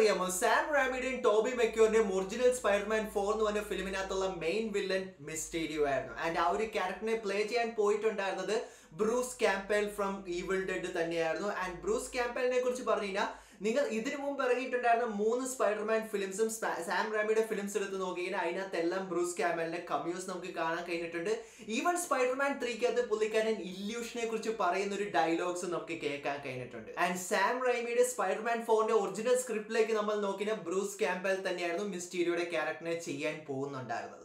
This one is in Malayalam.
അറിയാമോ സാം റാമിയുടെയും ടോബി മെക്യോറിന്റെയും ഒറിജിനൽ സ്പൈഡർമാൻ ഫോർ എന്ന് പറഞ്ഞ ഫിലിമിനകത്തുള്ള മെയിൻ വില്ലൻ മിസ്റ്റീരിയോ ആയിരുന്നു ആൻഡ് ആ ഒരു ക്യാരക്ടറിനെ പ്ലേ ചെയ്യാൻ പോയിട്ടുണ്ടായിരുന്നത് Bruce Campbell from Evil Dead തന്നെയായിരുന്നു ആൻഡ് ബ്രൂസ് ക്യാമ്പലിനെ കുറിച്ച് പറഞ്ഞു കഴിഞ്ഞാൽ നിങ്ങൾ ഇതിനു മുമ്പ് ഇറങ്ങിയിട്ടുണ്ടായിരുന്ന മൂന്ന് സ്പൈഡർമാൻ ഫിലിംസും സാം റാമിയുടെ ഫിലിംസ് എടുത്ത് നോക്കി കഴിഞ്ഞാൽ അതിനകത്തെല്ലാം ബ്രൂസ് ക്യാമലിന്റെ കമ്യൂസ് നമുക്ക് കാണാൻ കഴിഞ്ഞിട്ടുണ്ട് ഈവൻ സ്പൈഡർമാൻ ത്രീക്കകത്ത് പുള്ളിക്കാരൻ ഇല്യൂഷനെ കുറിച്ച് പറയുന്ന ഒരു ഡയലോഗ്സ് നമുക്ക് കേൾക്കാൻ കഴിഞ്ഞിട്ടുണ്ട് ആൻഡ് സാം റൈമിയുടെ സ്പൈഡർമാൻ ഫോറിന്റെ ഒറിജിനൽ സ്ക്രിപ്റ്റിലേക്ക് നമ്മൾ നോക്കിയ ബ്രൂസ് ക്യാമ്പൽ തന്നെയായിരുന്നു മിസ്റ്റീരിയോയുടെ ക്യാരക്ടറിനെ ചെയ്യാൻ പോകുന്നുണ്ടായിരുന്നത്